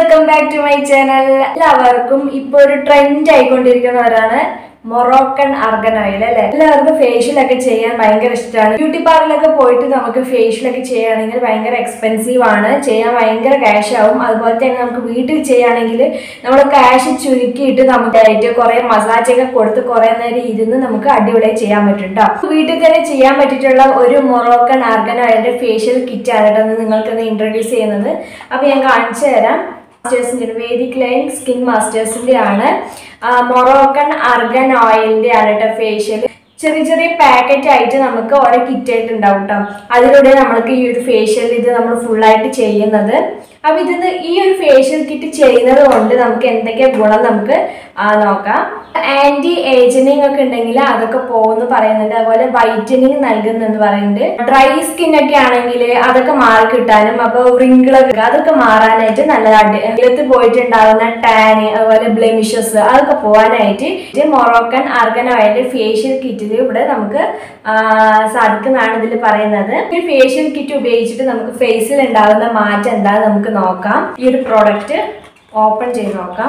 Welcome back to my channel എല്ലാവർക്കും ഇപ്പൊ ഒരു ട്രെൻഡ് ആയിക്കൊണ്ടിരിക്കുന്നവരാണ് മൊറോക്കൻ അർഗൻ ഓയിൽ അല്ലെ എല്ലാവർക്കും ഫേഷ്യൽ ഒക്കെ ചെയ്യാൻ ഭയങ്കര ഇഷ്ടമാണ് ബ്യൂട്ടി പാർലറിലൊക്കെ പോയിട്ട് നമുക്ക് ഫേഷ്യൽ ഒക്കെ ചെയ്യുകയാണെങ്കിൽ ഭയങ്കര എക്സ്പെൻസീവ് ആണ് ചെയ്യാൻ ഭയങ്കര ക്യാഷ് ആവും അതുപോലെ തന്നെ നമുക്ക് വീട്ടിൽ ചെയ്യുകയാണെങ്കിൽ നമ്മൾ ക്യാഷ് ചുരുക്കിയിട്ട് നമുക്ക് ആയിട്ട് കുറെ മസാജ് ഒക്കെ കൊടുത്ത് കുറെ നേരം ഇരുന്ന് നമുക്ക് അടിപൊളിയായി ചെയ്യാൻ പറ്റും കേട്ടോ വീട്ടിൽ തന്നെ ചെയ്യാൻ പറ്റിയിട്ടുള്ള ഒരു മൊറോക്കൻ ആർഗൻ ഓയിലിന്റെ ഫേഷ്യൽ കിറ്റ് ആണ് കേട്ടോ നിങ്ങൾക്ക് ഇൻട്രൊഡ്യൂസ് ചെയ്യുന്നത് അപ്പൊ ഞാൻ കാണിച്ചു തരാം മാസ്റ്റേഴ്സിന്റെ വേദിക് ലൈൻ സ്കിൻ മാസ്റ്റേഴ്സിന്റെ ആണ് ആ, മൊറോക്കൻ അർഗൻ ഓയിലിന്റെ ആണ് കേട്ടോ ഫേഷ്യൽ ചെറിയ ചെറിയ പാക്കറ്റ് ആയിട്ട് നമുക്ക് ഓരോ കിറ്റ് ആയിട്ട് ഉണ്ടാവും കേട്ടോ അതിലൂടെ നമ്മൾക്ക് ഈ ഒരു ഫേഷ്യൽ ഇത് നമ്മൾ ഫുള്ളായിട്ട് ചെയ്യുന്നത് അപ്പൊ ഇതിന് ഈ ഒരു ഫേഷ്യൽ കിറ്റ് ചെയ്യുന്നത് കൊണ്ട് നമുക്ക് എന്തൊക്കെ ഗുണം നമുക്ക് ആ, നോക്കാം ആന്റി ഏജനിങ് ഒക്കെ ഉണ്ടെങ്കിൽ അതൊക്കെ പോകുന്നു പറയുന്നുണ്ട് അതുപോലെ വൈറ്റനിങ് നൽകുന്നെന്ന് പറയുന്നുണ്ട് ഡ്രൈ സ്കിൻ ഒക്കെ ആണെങ്കിൽ അതൊക്കെ മാറി കിട്ടാനും അപ്പൊ റിങ്കിളൊക്കെ അതൊക്കെ മാറാനായിട്ട് നല്ലതാണ് ഇലത്ത് പോയിട്ടുണ്ടാവുന്ന ടാന് അതുപോലെ ബ്ലെമിഷസ് അതൊക്കെ പോകാനായിട്ട് ഇത് മൊറോക്കൻ ആർഗൻ ഓയിലിന്റെ ഫേഷ്യൽ കിറ്റിൽ ഇവിടെ നമുക്ക് ആ, സാധിക്കുന്നതാണ് ഇതിൽ പറയുന്നത് ഈ ഫേഷ്യൽ കിറ്റ് ഉപയോഗിച്ചിട്ട് നമുക്ക് ഫേസിൽ ഉണ്ടാകുന്ന മാറ്റം എന്താണെന്ന് നമുക്ക് നോക്കാം ഈ ഒരു പ്രോഡക്റ്റ് ഓപ്പൺ ചെയ്ത് നോക്കാം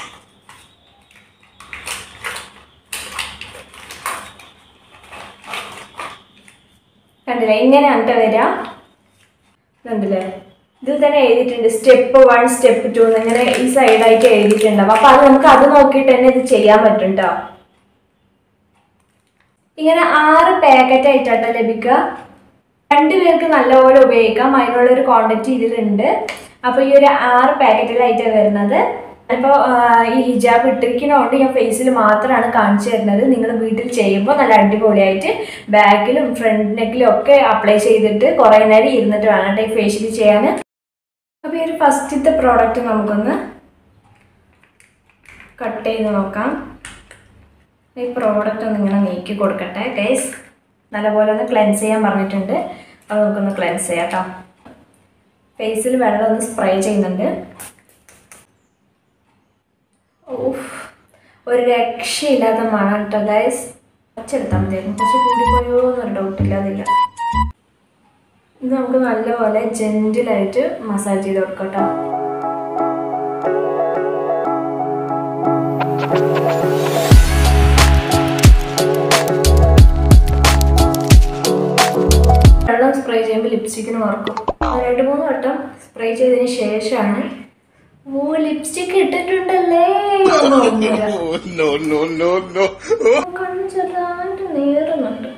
കണ്ടില്ലേ ഇങ്ങനെയാണ് ട്ടോ വരിക കണ്ടില്ലേ ഇതിൽ തന്നെ എഴുതിയിട്ടുണ്ട് സ്റ്റെപ്പ് വൺ സ്റ്റെപ്പ് ടു ഇങ്ങനെ ഈ സൈഡായിട്ട് എഴുതിയിട്ടുണ്ടാവും അപ്പൊ അത് നമുക്ക് അത് നോക്കിയിട്ട് തന്നെ ഇത് ചെയ്യാൻ പറ്റും ട്ടോ ഇങ്ങനെ ആറ് പാക്കറ്റ് ആയിട്ടാട്ടോ ലഭിക്കുക രണ്ടുപേർക്ക് നല്ലപോലെ ഉപയോഗിക്കാം അതിനുള്ള ഒരു ക്വാണ്ടിറ്റി ഇതിലുണ്ട് അപ്പോൾ ഈ ഒരു ആറ് പാക്കറ്റിലായിട്ടാണ് വരുന്നത് അപ്പോൾ ഈ ഹിജാബ് ഇട്ടിരിക്കുന്നതുകൊണ്ട് ഞാൻ ഫേസിൽ മാത്രമാണ് കാണിച്ചു തരുന്നത് നിങ്ങൾ വീട്ടിൽ ചെയ്യുമ്പോൾ നല്ല അടിപൊളിയായിട്ട് ബാക്കിലും ഫ്രണ്ട് നെക്കിലും ഒക്കെ അപ്ലൈ ചെയ്തിട്ട് കുറേ നേരം ഇരുന്നിട്ട് വേണം കേട്ടോ ഈ ഫേഷ്യൽ ചെയ്യാൻ അപ്പോൾ ഈ ഒരു ഫസ്റ്റത്തെ പ്രോഡക്റ്റ് നമുക്കൊന്ന് കട്ട് ചെയ്ത് നോക്കാം ഈ പ്രോഡക്റ്റ് ഒന്ന് ഇങ്ങനെ നീക്കി കൊടുക്കട്ടെ ഗൈസ് നല്ലപോലെ ഒന്ന് ക്ലെൻസ് ചെയ്യാൻ പറഞ്ഞിട്ടുണ്ട് അത് നമുക്കൊന്ന് ക്ലെൻസ് ചെയ്യാം കേട്ടോ ഫേസിൽ വെള്ളം ഒന്ന് സ്പ്രേ ചെയ്യുന്നുണ്ട് ഓഫ് ഒരു രക്ഷയില്ലാത്ത മണം കേട്ടോ ഗൈസ് കുറച്ചെടുത്താൽ മതിയായിരുന്നു കുറച്ച് കൂടിപ്പോയോ എന്നൊരു ഡൗട്ടില്ല അതില്ല ഇത് നമുക്ക് നല്ലപോലെ ജെൻറ്റിലായിട്ട് മസാജ് ചെയ്ത് കൊടുക്കാം കേട്ടോ വെള്ളം സ്പ്രേ ചെയ്യുമ്പോൾ ലിപ്സ്റ്റിക്കിന് മറക്കും രണ്ട് മൂന്ന് വട്ടം സ്പ്രേ ചെയ്തതിന് ശേഷമാണ് ഓ ലിപ്സ്റ്റിക് ഇട്ടിട്ടുണ്ടല്ലേ എന്ന് ഓർമ്മ വരിക. Oh, no, no, no, no. കണ്ണ് ചെറുതായിട്ട് നീറുന്നുണ്ട്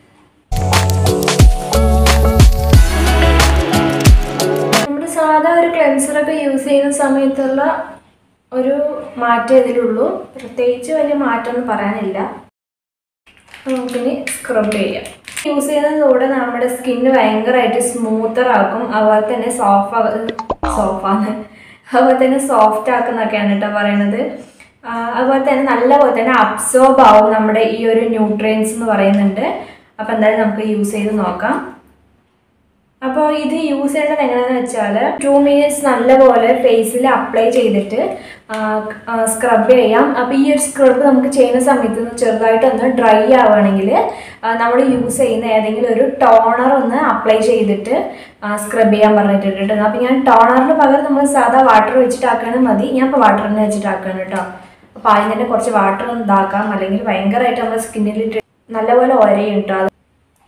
നമ്മുടെ സാധാ ഒരു ക്ലെൻസറൊക്കെ യൂസ് ചെയ്യുന്ന സമയത്തുള്ള ഒരു മാറ്റം ഇതിലുള്ളൂ പ്രത്യേകിച്ച് വലിയ മാറ്റമൊന്നും പറയാനില്ല അപ്പൊ നമുക്കിനി സ്ക്രബ് ചെയ്യാം യൂസ് ചെയ്യുന്നതോടെ നമ്മുടെ സ്കിന്ന് ഭയങ്കരമായിട്ട് സ്മൂത്തർ ആക്കും അതുപോലെ തന്നെ സോഫ്റ്റ് സോഫാണ് അതുപോലെ തന്നെ സോഫ്റ്റ് ആക്കുന്നൊക്കെയാണ് കേട്ടോ പറയണത് ആ, അതുപോലെ തന്നെ നല്ലപോലെ തന്നെ അബ്സോർബ് ആവും നമ്മുടെ ഈ ഒരു ന്യൂട്രിയൻസ് എന്ന് പറയുന്നുണ്ട് അപ്പോൾ എന്തായാലും നമുക്ക് യൂസ് ചെയ്ത് നോക്കാം അപ്പോൾ ഇത് യൂസ് ചെയ്യേണ്ടത് എങ്ങനെയാണെന്ന് വെച്ചാൽ ടു മിനിറ്റ്സ് നല്ലപോലെ ഫേസിൽ അപ്ലൈ ചെയ്തിട്ട് സ്ക്രബ് ചെയ്യാം അപ്പോൾ ഈ ഒരു സ്ക്രബ് നമുക്ക് ചെയ്യുന്ന സമയത്ത് ഒന്ന് ചെറുതായിട്ടൊന്ന് ഡ്രൈ ആവുകയാണെങ്കിൽ നമ്മൾ യൂസ് ചെയ്യുന്ന ഏതെങ്കിലും ഒരു ടോണർ ഒന്ന് അപ്ലൈ ചെയ്തിട്ട് സ്ക്രബ് ചെയ്യാൻ പറഞ്ഞിട്ടുണ്ട് അപ്പോൾ ഞാൻ ടോണറിന് പകരം നമ്മൾ സാധാ വാട്ടർ വെച്ചിട്ടാക്കുകയാണെങ്കിൽ മതി ഞാൻ ഇപ്പോൾ വാട്ടർ തന്നെ വെച്ചിട്ടാക്കുകയാണ് കേട്ടോ അപ്പോൾ ആദ്യം തന്നെ കുറച്ച് വാട്ടർ ഒന്ന് ഇതാക്കാം അല്ലെങ്കിൽ ഭയങ്കരമായിട്ട് നമ്മുടെ സ്കിന്നിൽ നല്ലപോലെ ഒരയും കേട്ടോ അത്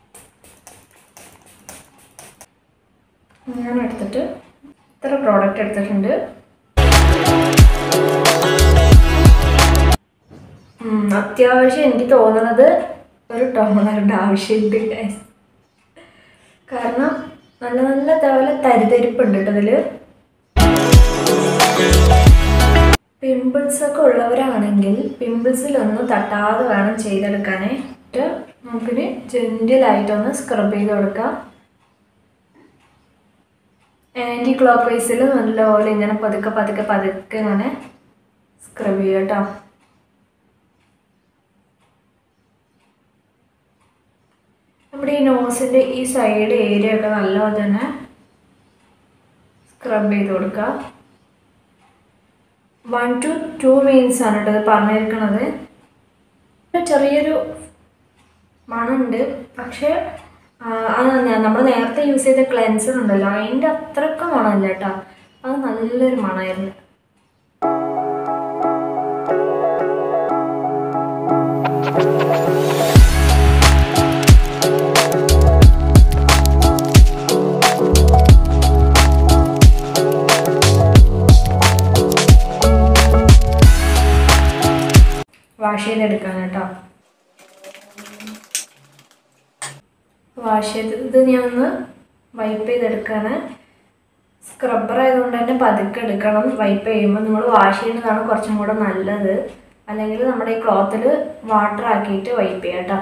ഞാൻ എടുത്തിട്ട് ഇത്ര പ്രോഡക്റ്റ് എടുത്തിട്ടുണ്ട് ഉം, അത്യാവശ്യം എനിക്ക് തോന്നുന്നത് ഒരു ടോണറുടെ ആവശ്യമുണ്ട് guys. കാരണം നല്ല നല്ല തവല തരിതരിപ്പുണ്ട് കേട്ടോ ഇതിൽ പിമ്പിൾസ് ഒക്കെ ഉള്ളവരാണെങ്കിൽ പിമ്പിൾസിലൊന്നും തട്ടാതെ വേണം ചെയ്തെടുക്കാനേ എന്നിട്ട് നമുക്കിനി ജെൻറ്റിലായിട്ടൊന്ന് സ്ക്രബ് ചെയ്ത് കൊടുക്കാം ആൻറ്റി ക്ലോക്ക് വൈസിൽ നല്ലപോലെ ഇങ്ങനെ പതുക്കെ പതുക്കെ പതുക്കെ ഇങ്ങനെ സ്ക്രബ് ചെയ്യുക കേട്ടോ നമ്മുടെ ഈ നോസിൻ്റെ ഈ സൈഡ് ഏരിയ ഒക്കെ നല്ലപോലെ തന്നെ സ്ക്രബ് ചെയ്ത് കൊടുക്കുക വൺ ടു ടു മിനിറ്റ്സ് ആണ് കേട്ടോ ഇത് പറഞ്ഞിരിക്കുന്നത് ചെറിയൊരു മണമുണ്ട് പക്ഷേ ആ, അത് നമ്മൾ നേരത്തെ യൂസ് ചെയ്ത ക്ലെൻസർ ഉണ്ടല്ലോ അതിൻ്റെ അത്രയ്ക്ക് മണമല്ല കേട്ടോ അത് നല്ലൊരു മണമായിരുന്നു വാഷ് ചെയ്തെടുക്കാൻ കേട്ടോ വാഷ് ചെയ്ത് ഇത് ഞാൻ ഒന്ന് വൈപ്പ് ചെയ്തെടുക്കുകയാണ് സ്ക്രബ്ബർ ആയതുകൊണ്ട് തന്നെ പതുക്കെ എടുക്കണം വൈപ്പ് ചെയ്യുമ്പോൾ നമ്മൾ വാഷ് ചെയ്യുന്നതാണ് കുറച്ചും കൂടെ നല്ലത് അല്ലെങ്കിൽ നമ്മുടെ ഈ ക്ലോത്തിൽ വാട്ടർ ആക്കിയിട്ട് വൈപ്പ് ചെയ്യാം കേട്ടോ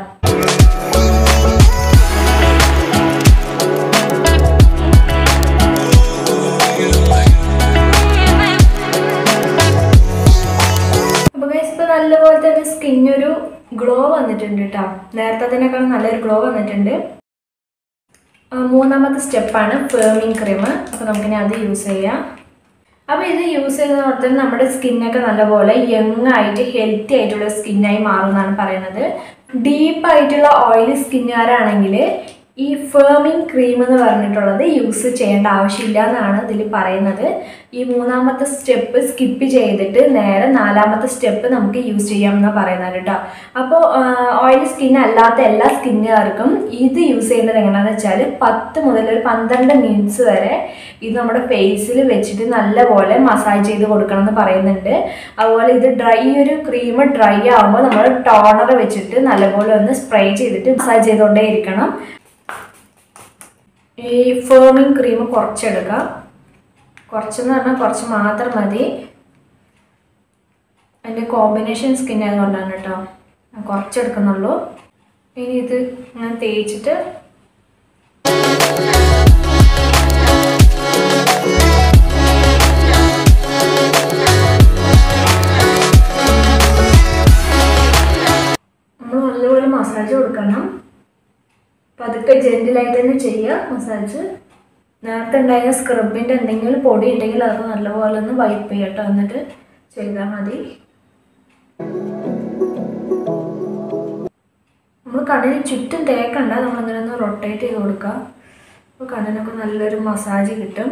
അപ്പോൾ ഗൈസ് ഇപ്പോൾ നല്ലപോലെ തന്നെ സ്കിന്നൊരു ഗ്ലോ വന്നിട്ടുണ്ട് കേട്ടോ നേരത്തെ നല്ലൊരു ഗ്ലോ വന്നിട്ടുണ്ട് ആ, മൂന്നാമത്തെ സ്റ്റെപ്പാണ് ഫേമിങ് ക്രീം അപ്പോൾ നമുക്കിനി അത് യൂസ് ചെയ്യാം അപ്പോൾ ഇത് യൂസ് ചെയ്യുന്നത് തന്നെ നമ്മുടെ സ്കിന്നൊക്കെ നല്ലപോലെ യങ് ആയിട്ട് ഹെൽത്തി ആയിട്ടുള്ള സ്കിന്നായി മാറും എന്നാണ് പറയുന്നത് ഡീപ്പ് ആയിട്ടുള്ള ഓയിലി സ്കിന്നുകാരാണെങ്കിൽ ഈ ഫേമിങ് ക്രീം എന്ന് പറഞ്ഞിട്ടുള്ളത് യൂസ് ചെയ്യേണ്ട ആവശ്യമില്ല എന്നാണ് ഇതിൽ പറയുന്നത് ഈ മൂന്നാമത്തെ സ്റ്റെപ്പ് സ്കിപ്പ് ചെയ്തിട്ട് നേരെ നാലാമത്തെ സ്റ്റെപ്പ് നമുക്ക് യൂസ് ചെയ്യാമെന്നാണ് പറയുന്നത് കേട്ടോ അപ്പോൾ ഓയിലി സ്കിൻ അല്ലാത്ത എല്ലാ സ്കിന്നുകാർക്കും ഇത് യൂസ് ചെയ്യുന്നത് എങ്ങനെയാണെന്ന് വെച്ചാൽ പത്ത് മുതൽ ഒരു പന്ത്രണ്ട് മിനിറ്റ്സ് വരെ ഇത് നമ്മുടെ ഫേസിൽ വെച്ചിട്ട് നല്ലപോലെ മസാജ് ചെയ്ത് കൊടുക്കണം എന്ന് പറയുന്നുണ്ട് അതുപോലെ ഇത് ഡ്രൈ ഈ ഒരു ക്രീം ഡ്രൈ ആകുമ്പോൾ നമ്മൾ ടോണർ വെച്ചിട്ട് നല്ലപോലെ ഒന്ന് സ്പ്രേ ചെയ്തിട്ട് മസാജ് ചെയ്തുകൊണ്ടേ ഇരിക്കണം ഈ ഫേമിങ് ക്രീം കുറച്ചെടുക്കാം കുറച്ചെന്ന് പറഞ്ഞാൽ കുറച്ച് മാത്രം മതി അതിൻ്റെ കോമ്പിനേഷൻ സ്കിൻ ആയതുകൊണ്ടാണ് കേട്ടോ ഞാൻ കുറച്ചെടുക്കുന്നുള്ളൂ ഇനി ഇത് ഇങ്ങനെ തേച്ചിട്ട് നമ്മൾ നല്ലപോലെ മസാജ് കൊടുക്കണം പതുക്കെ ജെന്റിലായിട്ട് തന്നെ ചെയ്യുക മസാജ് നേരത്തെ ഉണ്ടായിരുന്ന സ്ക്രബിൻ്റെ എന്തെങ്കിലും പൊടി ഉണ്ടെങ്കിൽ അതൊക്കെ നല്ലപോലെ ഒന്ന് വൈപ്പ് ചെയ്യട്ടോ എന്നിട്ട് ചെയ്താൽ മതി നമ്മൾ കണ്ണിന് ചുറ്റും തേക്കണ്ട നമ്മളിങ്ങനെ ഒന്ന് റൊട്ടേറ്റ് ചെയ്ത് കൊടുക്കുക അപ്പോൾ കണ്ണിനൊക്കെ നല്ലൊരു മസാജ് കിട്ടും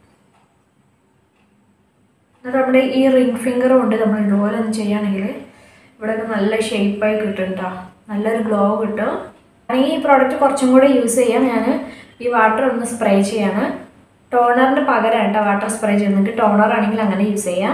എന്നിട്ട് നമ്മുടെ ഈ റിംഗ് ഫിംഗർ കൊണ്ട് നമ്മൾ ഇതുപോലെ ഒന്ന് ചെയ്യുകയാണെങ്കിൽ ഇവിടെയൊക്കെ നല്ല ഷേപ്പായി കിട്ടും കേട്ടോ നല്ലൊരു ഗ്ലോ കിട്ടും ഈ പ്രോഡക്റ്റ് കുറച്ചും കൂടെ യൂസ് ചെയ്യാം ഞാൻ ഈ വാട്ടർ ഒന്ന് സ്പ്രേ ചെയ്യാണ് ടോണറിന് പകരം കേട്ടോ വാട്ടർ സ്പ്രേ ചെയ്യുന്നുണ്ട് ടോണർ ആണെങ്കിൽ അങ്ങനെ യൂസ് ചെയ്യാം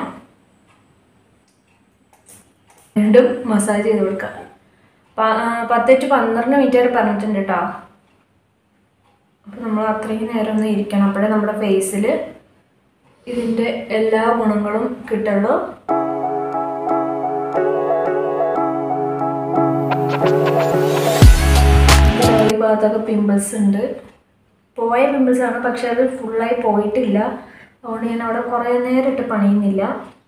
വീണ്ടും മസാജ് ചെയ്ത് കൊടുക്കുക പ- ആ, പത്ത് ടു പന്ത്രണ്ട് മിനിറ്റ് വരെ പറഞ്ഞിട്ടുണ്ട് കേട്ടോ അപ്പോൾ നമ്മൾ അത്രയും നേരം ഒന്ന് ഇരിക്കണം അപ്പോഴേ നമ്മുടെ ഫേസിൽ ഇതിൻ്റെ എല്ലാ ഗുണങ്ങളും കിട്ടുള്ളൂ ഇതിന്റെ ഈ ഭാഗത്തൊക്കെ പിമ്പിൾസ് ഉണ്ട് പോയ പിമ്പിൾസ് ആണ് പക്ഷെ അത് ഫുള്ളായി പോയിട്ടില്ല അതുകൊണ്ട് ഞാൻ അവിടെ കുറേ നേരം ഇട്ട് പണിയുന്നില്ല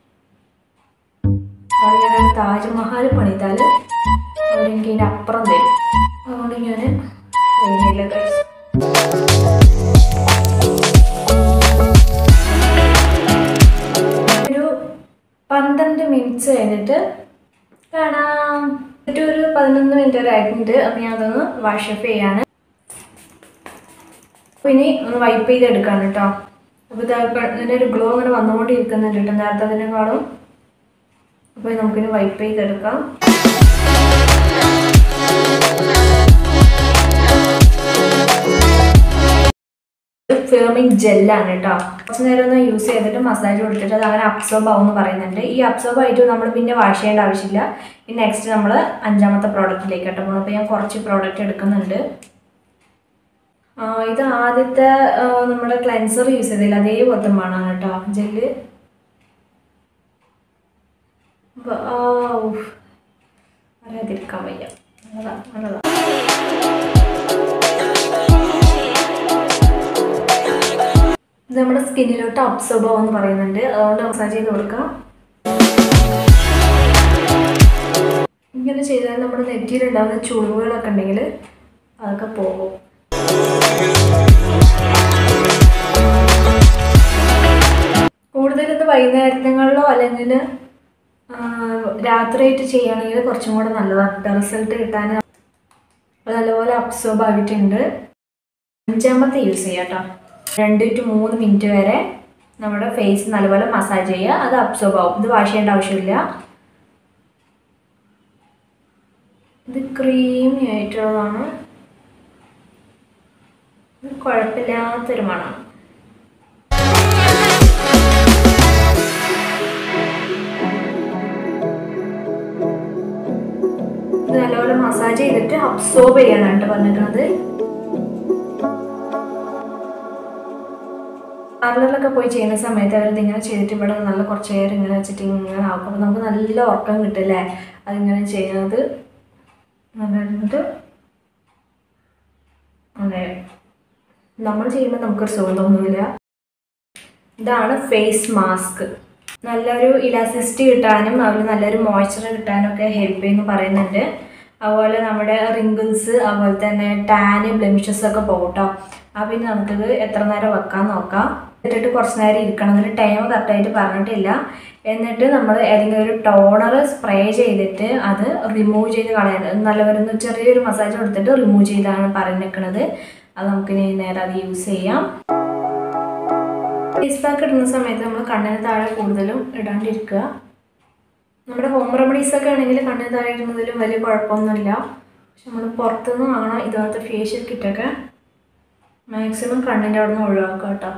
അവിടെ ഞാൻ താജ്മഹൽ പണിതാൽ അവരെനിക്ക് ഇതിൻ്റെ അപ്പുറം തരും അതുകൊണ്ട് ഞാൻ ചെയ്യുന്നില്ല guys. ഒരു പന്ത്രണ്ട് മിനിറ്റ്സ് കഴിഞ്ഞിട്ട് കാണാം എന്നിട്ട് ഒരു പതിനൊന്ന് മിനിറ്റ് വരെ ആയിട്ടുണ്ട് അപ്പം ഞാൻ അതൊന്ന് വാഷ് അപ്പ് ചെയ്യാണ് അപ്പോൾ ഇനി ഒന്ന് വൈപ്പ് ചെയ്ത് എടുക്കാണ് കേട്ടോ അപ്പോൾ ഇത് ഇതിൻ്റെ ഒരു ഗ്ലോ ഇങ്ങനെ വന്നുകൊണ്ടിരിക്കുന്നുണ്ട് കേട്ടോ നേരത്തെ അതിനേക്കാളും അപ്പോൾ നമുക്കിനി വൈപ്പ് ചെയ്തെടുക്കാം ഫേമിങ് ജെല്ലാണ് കേട്ടോ കുറച്ച് നേരം ഒന്ന് യൂസ് ചെയ്തിട്ട് മസാജ് കൊടുത്തിട്ട് അത് അങ്ങനെ അബ്സോർബ് ആവും എന്ന് പറയുന്നുണ്ട് ഈ അബ്സോർബ് ആയിട്ട് നമ്മൾ പിന്നെ വാഷ് ചെയ്യേണ്ട ആവശ്യമില്ല ഇനി നെക്സ്റ്റ് നമ്മൾ അഞ്ചാമത്തെ പ്രോഡക്റ്റിലേക്ക് കേട്ടോ പോകണം അപ്പോൾ ഞാൻ കുറച്ച് പ്രോഡക്റ്റ് എടുക്കുന്നുണ്ട് ആ, ഇത് ആദ്യത്തെ ആ, നമ്മുടെ ക്ലെൻസർ യൂസ് ചെയ്തില്ല അതേപോലത്തെ മണമാണ് കേട്ടോ ജെല്ല് അപ്പോൾ ആ ഉഫ്. അറിയാതിരിക്കാൻ വയ്യ നല്ലതാ നല്ലതാ ഇത് നമ്മുടെ സ്കിന്നിലോട്ട് അബ്സോർബ് ആവുമെന്ന് പറയുന്നുണ്ട് അതുകൊണ്ട് മസാജ് ചെയ്ത് കൊടുക്കാം ഇങ്ങനെ ചെയ്താൽ നമ്മുടെ നെറ്റിയിലുണ്ടാകുന്ന ചുളിവുകളൊക്കെ ഉണ്ടെങ്കിൽ അതൊക്കെ പോകും കൂടുതലിത് വൈകുന്നേരങ്ങളിലോ അല്ലെങ്കിൽ രാത്രിയായിട്ട് ചെയ്യുകയാണെങ്കിൽ കുറച്ചും കൂടെ നല്ലതാണ് റിസൾട്ട് കിട്ടാൻ അത് നല്ലപോലെ അബ്സോർബ് ആയിട്ടുണ്ട് അഞ്ചാമത്തെ യൂസ് ചെയ്യാം കേട്ടോ രണ്ട് ടു മൂന്ന് മിനിറ്റ് വരെ നമ്മുടെ ഫേസ് നല്ലപോലെ മസാജ് ചെയ്യുക അത് അബ്സോർബ് ആവും ഇത് വാഷ് ചെയ്യേണ്ട ആവശ്യമില്ല ഇത് ക്രീമി ആയിട്ടുള്ളതാണ് ഇത് കുഴപ്പമില്ലാത്തൊരു മണം ഇത് നല്ലപോലെ മസാജ് ചെയ്തിട്ട് അബ്സോർബ് ചെയ്യാനായിട്ട് പറഞ്ഞിരിക്കുന്നത് പാർലറിലൊക്കെ പോയി ചെയ്യുന്ന സമയത്ത് അവർ ഇങ്ങനെ ചെയ്തിട്ട് ഇവിടെ നല്ല കുറച്ച് നേരം ഇങ്ങനെ വെച്ചിട്ട് ഇങ്ങനെ ആക്കും അപ്പോൾ നമുക്ക് നല്ല ഉറക്കം കിട്ടില്ലേ അതിങ്ങനെ ചെയ്യുന്നത് എന്നിട്ട് അതെ നമ്മൾ ചെയ്യുമ്പോൾ നമുക്കൊരു സുഖം തോന്നുന്നില്ല ഇതാണ് ഫേസ് മാസ്ക് നല്ലൊരു ഇലാസിറ്റി കിട്ടാനും അതുപോലെ നല്ലൊരു മോയ്സ്ചർ കിട്ടാനും ഒക്കെ ഹെൽപ്പ് ചെയ്യുന്നു പറയുന്നുണ്ട് അതുപോലെ നമ്മുടെ റിങ്കിൾസ് അതുപോലെ തന്നെ ടാന് ബ്ലെമിഷസ് ഒക്കെ പോകട്ടോ അപ്പോൾ പിന്നെ നമുക്കിത് എത്ര നേരം വെക്കാൻ നോക്കാം ഇട്ടിട്ട് കുറച്ച് നേരം ഇരിക്കണം എന്നിട്ട് ടൈം കറക്റ്റായിട്ട് പറഞ്ഞിട്ടില്ല എന്നിട്ട് നമ്മൾ ഏതെങ്കിലും ഒരു ടോണർ സ്പ്രേ ചെയ്തിട്ട് അത് റിമൂവ് ചെയ്ത് കളയാൻ നല്ല ഒരു ചെറിയൊരു മസാജ് കൊടുത്തിട്ട് റിമൂവ് ചെയ്താണ് പറഞ്ഞിരിക്കുന്നത് അത് നമുക്ക് ഇനി നേരെ അത് യൂസ് ചെയ്യാം ഫേസ് പാക്ക് ഇടുന്ന സമയത്ത് നമ്മൾ കണ്ണിന് താഴെ കൂടുതലും ഇടാണ്ടിരിക്കുക നമ്മുടെ ഹോം റെമഡീസ് ഒക്കെ ആണെങ്കിൽ കണ്ണിന് താഴെ ഇടുന്നതിലും വലിയ കുഴപ്പമൊന്നുമില്ല പക്ഷെ നമ്മൾ പുറത്തുനിന്ന് വാങ്ങണം ഇതുപോലത്തെ ഫേഷ്യൽ കിറ്റൊക്കെ മാക്സിമം കണ്ണിൻ്റെ അവിടെ നിന്ന് ഒഴിവാക്കുക കേട്ടോ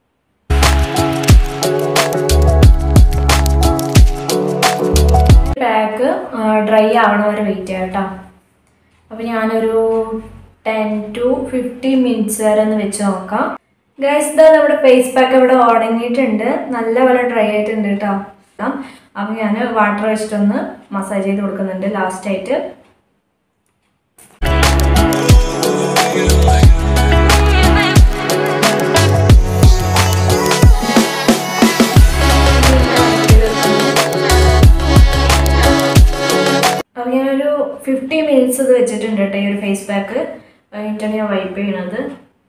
പാക്ക് ഡ്രൈ ആവണ വരെ വെയിറ്റ് ചെയ്യാം കേട്ടോ അപ്പോൾ ഞാനൊരു ടെൻ ടു ഫിഫ്റ്റീൻ മിനിറ്റ്സ് വരെ ഒന്ന് വെച്ച് നോക്കാം ഗൈസ് ഇതാ നമ്മുടെ ഫേസ് പാക്ക് ഇവിടെ ഉണങ്ങിയിട്ടുണ്ട് നല്ലപോലെ ഡ്രൈ ആയിട്ടുണ്ട് കേട്ടോ അപ്പോൾ ഞാൻ വാട്ടർ വെച്ചിട്ടൊന്ന് മസാജ് ചെയ്ത് കൊടുക്കുന്നുണ്ട് ലാസ്റ്റ് ആയിട്ട് അപ്പോൾ ഞാനൊരു ഫിഫ്റ്റി മിനിറ്റ്സ് ഇത് വെച്ചിട്ടുണ്ട് കേട്ടോ ഈ ഒരു ഫേസ് പാക്ക് കഴിഞ്ഞിട്ടാണ് ഞാൻ വൈപ്പ് ചെയ്യണത്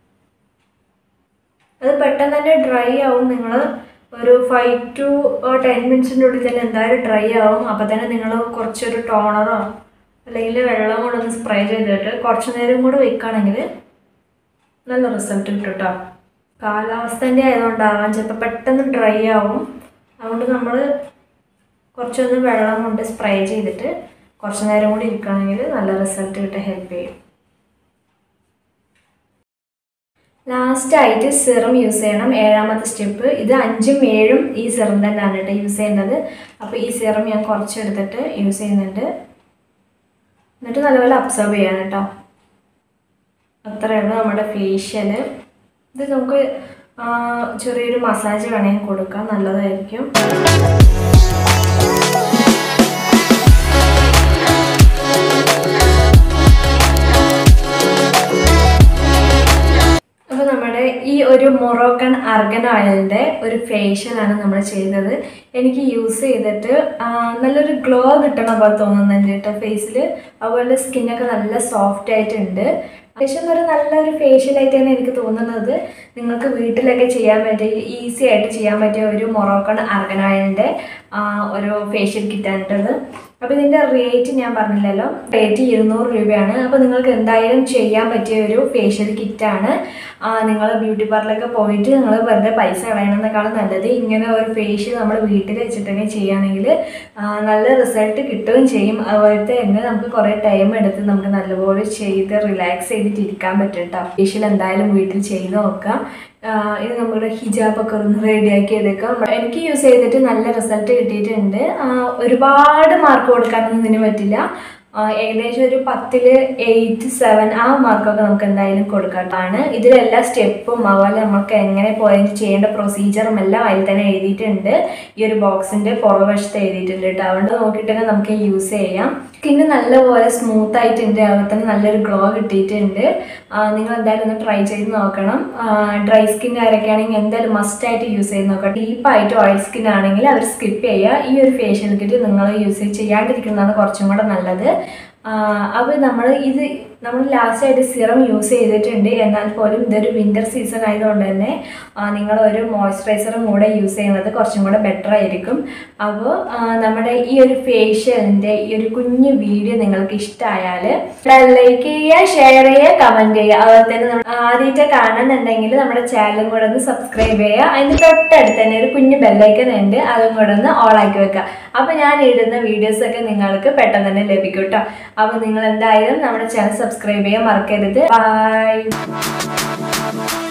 അത് പെട്ടെന്ന് തന്നെ ഡ്രൈ ആവും നിങ്ങൾ ഒരു ഫൈവ് ടു ടെൻ മിനിറ്റ്സിൻ്റെ ഉള്ളിൽ തന്നെ എന്തായാലും ഡ്രൈ ആവും അപ്പോൾ തന്നെ നിങ്ങൾ കുറച്ചൊരു ടോണറോ അല്ലെങ്കിൽ വെള്ളം കൂടെ ഒന്ന് സ്പ്രേ ചെയ്തിട്ട് കുറച്ച് നേരം കൂടെ വെക്കുകയാണെങ്കിൽ നല്ല റിസൾട്ട് കിട്ടും കേട്ടോ കാലാവസ്ഥൻ്റെ ആയതുകൊണ്ടാവാം ചിലപ്പോൾ പെട്ടെന്ന് ഡ്രൈ ആവും അതുകൊണ്ട് നമ്മൾ കുറച്ചൊന്ന് വെള്ളം കൊണ്ട് സ്പ്രേ ചെയ്തിട്ട് കുറച്ച് നേരം കൂടി ഇരിക്കുകയാണെങ്കിൽ നല്ല റിസൾട്ട് കിട്ടാൻ ഹെൽപ്പ് ചെയ്യും ലാസ്റ്റ് ആയിട്ട് സിറം യൂസ് ചെയ്യണം ഏഴാമത്തെ സ്റ്റെപ്പ് ഇത് അഞ്ചും ഏഴും ഈ സിറം തന്നെയാണ് കേട്ടോ യൂസ് ചെയ്യുന്നത് അപ്പോൾ ഈ സിറം ഞാൻ കുറച്ചെടുത്തിട്ട് യൂസ് ചെയ്യുന്നുണ്ട് എന്നിട്ട് നല്ലപോലെ അബ്സർവ് ചെയ്യാൻ കേട്ടോ അത്രയാണ് നമ്മുടെ ഫേഷ്യൽ ഇത് നമുക്ക് ചെറിയൊരു മസാജ് വേണമെങ്കിൽ കൊടുക്കാം നല്ലതായിരിക്കും അപ്പോൾ നമ്മുടെ ഈ ഒരു മൊറോക്കൺ അർഗൻ ഓയിലിൻ്റെ ഒരു ഫേഷ്യലാണ് നമ്മൾ ചെയ്തത് എനിക്ക് യൂസ് ചെയ്തിട്ട് നല്ലൊരു ഗ്ലോ കിട്ടണ പോലെ തോന്നുന്നുണ്ട് കേട്ടോ ഫേസിൽ അതുപോലെ സ്കിന്നൊക്കെ നല്ല സോഫ്റ്റ് ആയിട്ടുണ്ട് അത്യാവശ്യം ഒരു നല്ലൊരു ഫേഷ്യലായിട്ടാണ് എനിക്ക് തോന്നുന്നത് നിങ്ങൾക്ക് വീട്ടിലൊക്കെ ചെയ്യാൻ പറ്റിയ ഈസി ആയിട്ട് ചെയ്യാൻ പറ്റിയ ഒരു മൊറോക്കൺ അർഗൻ ഓയിലിൻ്റെ ഒരു ഫേഷ്യൽ കിറ്റാണിട്ടത് അപ്പോൾ ഇതിൻ്റെ റേറ്റ് ഞാൻ പറഞ്ഞില്ലല്ലോ റേറ്റ് ഇരുന്നൂറ് രൂപയാണ് അപ്പോൾ നിങ്ങൾക്ക് എന്തായാലും ചെയ്യാൻ പറ്റിയ ഒരു ഫേഷ്യൽ കിറ്റാണ് നിങ്ങൾ ബ്യൂട്ടി പാർലറിലൊക്കെ പോയിട്ട് നിങ്ങൾ വെറുതെ പൈസ കളയണമെന്നേക്കാളും നല്ലത് ഇങ്ങനെ ഒരു ഫേഷ്യൽ നമ്മൾ വീട്ടിൽ വെച്ചിട്ടൊക്കെ ചെയ്യുകയാണെങ്കിൽ നല്ല റിസൾട്ട് കിട്ടുകയും ചെയ്യും അതുപോലത്തെ തന്നെ നമുക്ക് കുറേ ടൈം എടുത്ത് നമുക്ക് നല്ലപോലെ ചെയ്ത് റിലാക്സ് ചെയ്തിട്ട് ഇരിക്കാൻ പറ്റും കേട്ടോ ഫേഷ്യൽ എന്തായാലും വീട്ടിൽ ചെയ്ത് നോക്കാം ഇത് നമ്മുടെ ഹിജാബൊക്കെ ഒന്ന് റെഡിയാക്കി എടുക്കാം എനിക്ക് യൂസ് ചെയ്തിട്ട് നല്ല റിസൾട്ട് കിട്ടിയിട്ടുണ്ട് ഒരുപാട് മാർക്ക് കൊടുക്കാനൊന്നും ഇതിന് പറ്റില്ല ഏകദേശം ഒരു പത്തില് എയ്റ്റ് സെവൻ ആ മാർക്കൊക്കെ നമുക്ക് എന്തായാലും കൊടുക്കാട്ടാണ് ഇതിലെല്ലാ സ്റ്റെപ്പും അതുപോലെ നമുക്ക് എങ്ങനെ പോയിട്ട് ചെയ്യേണ്ട പ്രൊസീജിയറും എല്ലാം അതിൽ തന്നെ എഴുതിയിട്ടുണ്ട് ഈ ഒരു ബോക്സിന്റെ പുറവശത്ത് എഴുതിയിട്ടുണ്ട് കേട്ടോ അതുകൊണ്ട് നോക്കിയിട്ട് തന്നെ നമുക്ക് യൂസ് ചെയ്യാം സ്കിന്ന് നല്ലപോലെ സ്മൂത്ത് ആയിട്ടുണ്ട് അതുപോലെ തന്നെ നല്ലൊരു ഗ്ലോ കിട്ടിയിട്ടുണ്ട് നിങ്ങൾ എന്തായാലും ഒന്ന് ട്രൈ ചെയ്ത് നോക്കണം ഡ്രൈ സ്കിൻ ആരൊക്കെയാണെങ്കിൽ എന്തായാലും മസ്റ്റ് ആയിട്ട് യൂസ് ചെയ്ത് നോക്കാം ഡീപ്പായിട്ട് ഓയിൽ സ്കിൻ ആണെങ്കിൽ അവർ സ്കിപ്പ് ചെയ്യുക ഈ ഒരു ഫേഷ്യൽ കിറ്റ് നിങ്ങൾ യൂസ് ചെയ്യാണ്ടിരിക്കുന്നതാണ് കുറച്ചും കൂടെ നല്ലത് അപ്പോൾ നമ്മൾ ഇത് നമ്മൾ ലാസ്റ്റ് ആയിട്ട് സിറം യൂസ് ചെയ്തിട്ടുണ്ട് എന്നാൽ പോലും ഇതൊരു വിൻ്റർ സീസൺ ആയതുകൊണ്ട് തന്നെ നിങ്ങൾ ഒരു മോയ്സ്ചറൈസറും കൂടെ യൂസ് ചെയ്യുന്നത് കുറച്ചും കൂടെ ബെറ്റർ ആയിരിക്കും അപ്പോൾ നമ്മുടെ ഈ ഒരു ഫേഷ്യലിൻ്റെ ഈ ഒരു കുഞ്ഞു വീഡിയോ നിങ്ങൾക്ക് ഇഷ്ടമായാൽ ലൈക്ക് ചെയ്യുക ഷെയർ ചെയ്യുക കമൻറ്റ് ചെയ്യുക അതുപോലെ തന്നെ നമ്മൾ ആദ്യമായിട്ട് കാണുന്നുണ്ടെങ്കിൽ നമ്മുടെ ചാനലും കൂടെ ഒന്ന് സബ്സ്ക്രൈബ് ചെയ്യുക അതിന് തൊട്ടടുത്ത് തന്നെ ഒരു കുഞ്ഞു ബെല്ലൈക്കൻ ഉണ്ട് അതും കൂടെ ഒന്ന് ഓളാക്കി വെക്കുക അപ്പോൾ ഞാൻ ഇടുന്ന വീഡിയോസൊക്കെ നിങ്ങൾക്ക് പെട്ടെന്ന് തന്നെ ലഭിക്കും കേട്ടോ അപ്പോൾ നിങ്ങൾ എന്തായാലും നമ്മുടെ ചാനൽ സബ്സ്ക്രൈബ് ചെയ്യാൻ മറക്കരുത് ബൈ